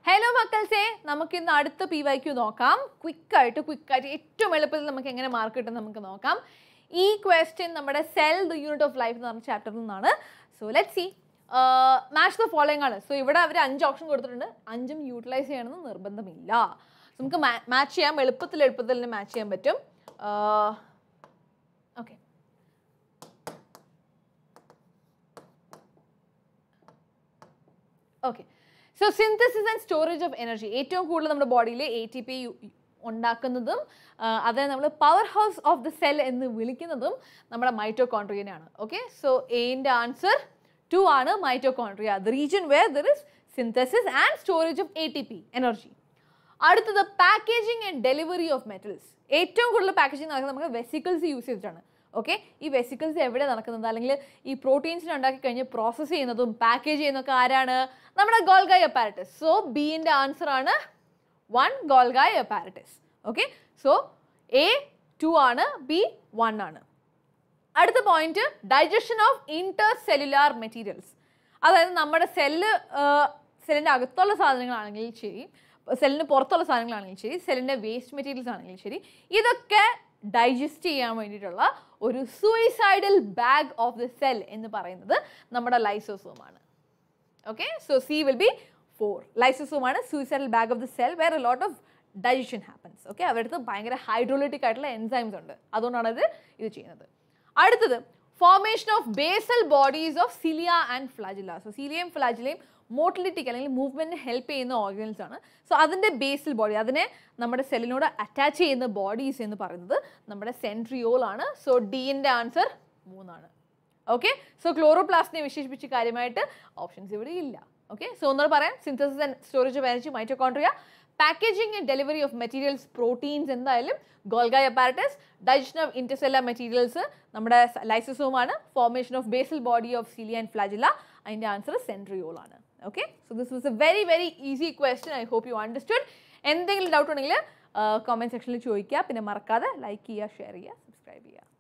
hello മക്കൾസേ നമുക്ക് ഇന്ന് അടുത്ത പി വൈ ക്യു നോക്കാം ക്വിക്കായിട്ട് ക്വിക്കായിട്ട് ഏറ്റവും എളുപ്പത്തിൽ നമുക്ക് എങ്ങനെ മാർക്ക് കിട്ടും നമുക്ക് നോക്കാം ഈ ക്വസ്റ്റ്യൻ നമ്മുടെ cell the unit of life എന്ന് പറഞ്ഞ ചാപ്റ്ററിൽ നിന്നാണ് so let see match the following ആണ് സോ ഇവിടെ അവർ അഞ്ച് ഓപ്ഷൻ കൊടുത്തിട്ടുണ്ട് അഞ്ചും യൂട്ടിലൈസ് ചെയ്യണമെന്ന് നിർബന്ധമില്ല So, നമുക്ക് മാച്ച് ചെയ്യാം എളുപ്പത്തിൽ എളുപ്പത്തിൽ തന്നെ മാച്ച് ചെയ്യാൻ പറ്റും okay okay so synthesis and storage of energy ഏറ്റവും കൂടുതൽ നമ്മുടെ ബോഡിയിൽ എ ടി പി ഉണ്ടാക്കുന്നതും ആ, അതിനെ നമ്മൾ power house of the cell എന്ന് വിളിക്കുന്നതും നമ്മുടെ മൈറ്റോകോൺട്രിയനാണ് ഓക്കെ സോ എന്റെ ആൻസർ ടു ആണ് mitochondria the region where there is synthesis and storage of A T P energy അടുത്തത് packaging and delivery of metals ഏറ്റവും കൂടുതൽ പാക്കേജിങ് നടക്കുന്നത് നമുക്ക് വെസിക്കിൾസ് യൂസ് ചെയ്തിട്ടാണ് ഓക്കെ ഈ വെസിക്കിൾസ് എവിടെ നടക്കുന്നത് അല്ലെങ്കിൽ ഈ പ്രോട്ടീൻസിനെ ഉണ്ടാക്കി കഴിഞ്ഞ് പ്രോസസ്സ് ചെയ്യുന്നതും പാക്കേജ് ചെയ്യുന്നതൊക്കെ ആരാണ് നമ്മുടെ ഗോൾഗായ് അപ്പാരറ്റസ് സോ ബിന്റെ ആൻസർ ആണ് one Golgi apparatus okay so A two ആണ് ബി വൺ ആണ് അടുത്ത point digestion of intercellular materials അതായത് നമ്മുടെ സെല്ല് സെല്ലിൻ്റെ അകത്തുള്ള സാധനങ്ങളാണെങ്കിൽ ശരി സെല്ലിന് പുറത്തുള്ള സാധനങ്ങളാണെങ്കിലും ശരി സെല്ലിൻ്റെ വേസ്റ്റ് മെറ്റീരിയൽസ് ആണെങ്കിലും ശരി ഇതൊക്കെ ഡൈജസ്റ്റ് ചെയ്യാൻ വേണ്ടിയിട്ടുള്ള ഒരു suicidal bag of the cell എന്ന് പറയുന്നത് നമ്മുടെ ലൈസോസോമാണ് okay so C will be four ലൈസോസോമാണ് suicidal bag of the cell where a lot of digestion happens okay അവരുടെ ഭയങ്കര ഹൈഡ്രോളിറ്റിക് ആയിട്ടുള്ള എൻസൈംസ് ഉണ്ട് അതുകൊണ്ടാണ് ഇത് ഇത് ചെയ്യുന്നത് അടുത്തത് formation of basal bodies of cilia and flagella so സിലിയയും ഫ്ലാജിലയും മോട്ടിലിറ്റിക്ക് അല്ലെങ്കിൽ മൂവ്മെന്റിന് ഹെൽപ്പ് ചെയ്യുന്ന ഓർഗൻസ് ആണ് സോ അതിൻ്റെ ബേസൽ ബോഡി അതിനെ നമ്മുടെ സെല്ലിനോട് അറ്റാച്ച് ചെയ്യുന്ന ബോഡീസ് എന്ന് പറയുന്നത് നമ്മുടെ സെൻട്രിയോൾ ആണ് സോ ഡിൻ്റെ ആൻസർ മൂന്നാണ് ഓക്കെ സോ ക്ലോറോപ്ലാസ്റ്റിനെ വിശേഷിപ്പിച്ച് കാര്യമായിട്ട് ഓപ്ഷൻസ് ഇവിടെ ഇല്ല ഓക്കെ സോ ഒന്നുകൂടെ പറയാം synthesis and storage of energy mitochondria packaging and delivery of materials proteins എന്തായാലും Golgi apparatus digestion of intercellular materials നമ്മുടെ ലൈസോസോമാണ് formation of basal body of cilia and flagella അതിൻ്റെ ആൻസർ സെൻട്രിയോൾ ആണ് okay so this was a very very easy question I hope you understood എന്തെങ്കിലും doubt ഉണ്ടെങ്കിൽ comment സെക്ഷനിൽ ചോദിക്കുക പിന്നെ മറക്കാതെ ലൈക്ക് ചെയ്യുക ഷെയർ ചെയ്യുക സബ്സ്ക്രൈബ് ചെയ്യുക